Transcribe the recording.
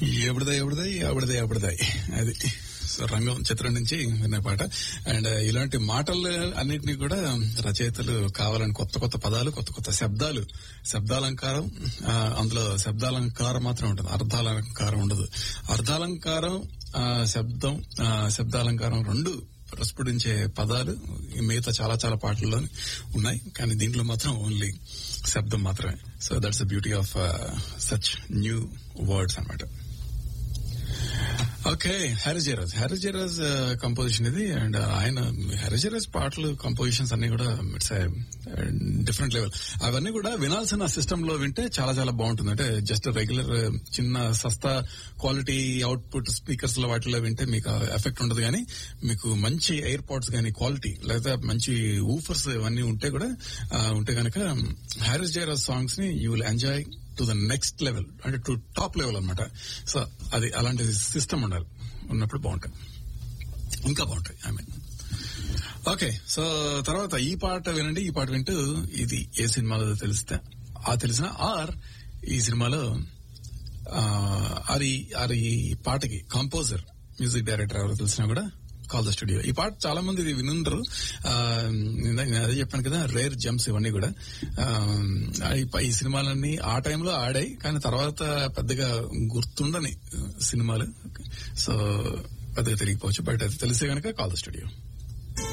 ఎప్పుడుదాయి ఎప్పుడుదాయి అప్పుడుదాయి అప్పుడుదాయి అది సో రంగం చిత్రం నుంచి విన్న పాట అండ్ ఇలాంటి మాటలు అన్నిటినీ కూడా రచయితలు కావాలని కొత్త కొత్త పదాలు కొత్త కొత్త శబ్దాలు శబ్దాలంకారం ఆ, అందులో శబ్దాలంకారం మాత్రం ఉంటుంది అర్థాలంకారం ఉండదు అర్థాలంకారం ఆ, శబ్దం ఆ, శబ్దాలంకారం రెండు ప్రస్ఫుటించే పదాలు ఈ మిగతా చాలా చాలా పాటల్లో ఉన్నాయి కానీ దీంట్లో మాత్రం ఓన్లీ శబ్దం మాత్రమే so that's the beauty of such new words అన్నమాట ఓకే హ్యారిజరాజ్ హ్యారిజరాజ్ కంపోజిషన్ ఇది అండ్ ఆయన హ్యారిజరాజ్ పాటలు కంపోజిషన్స్ అన్ని కూడా ఇట్స్ డిఫరెంట్ లెవెల్ అవన్నీ కూడా వినాల్సిన సిస్టమ్ లో వింటే చాలా చాలా బాగుంటుంది అంటే జస్ట్ రెగ్యులర్ చిన్న సస్తా క్వాలిటీ అవుట్పుట్ స్పీకర్స్ లో వాటిలో వింటే మీకు ఎఫెక్ట్ ఉండదు కానీ మీకు మంచి ఎయిర్ పాడ్స్ కానీ క్వాలిటీ లేదా మంచి ఊఫర్స్ ఇవన్నీ ఉంటే కూడా ఆ, ఉంటే కనుక హ్యారిస్ జయరాజ్ సాంగ్స్ ని you will enjoy to the next level అంటే టు టాప్ లెవెల్ అనమాట సో అది అలాంటి సిస్టమ్ ఉండాలి ఉన్నప్పుడు బాగుంటాయి ఇంకా బాగుంటాయి ఐ మీన్ ఓకే సో తర్వాత ఈ పాట వినండి ఈ పాట వింటూ ఇది ఏ సినిమాలో తెలిస్తే ఆ తెలిసిన ఆర్ ఈ సినిమాలో ఆ, అది అది ఈ పాటకి కంపోజర్ మ్యూజిక్ డైరెక్టర్ ఎవరు తెలిసినా కూడా కాల్ ద స్టూడియో ఈ పాట చాలా మంది ఇది వినుండరు ఆ, ఇందాక నేను అదే చెప్పాను కదా రేర్ జంప్స్ ఇవన్నీ కూడా ఆ, ఈ ప- ఈ సినిమాలన్నీ ఆ టైంలో ఆడాయి కానీ తర్వాత పెద్దగా గుర్తుండని సినిమాలు సో పెద్దగా తెలియకపోవచ్చు బట్ అది తెలిసే కనుక కాల్ ద స్టూడియో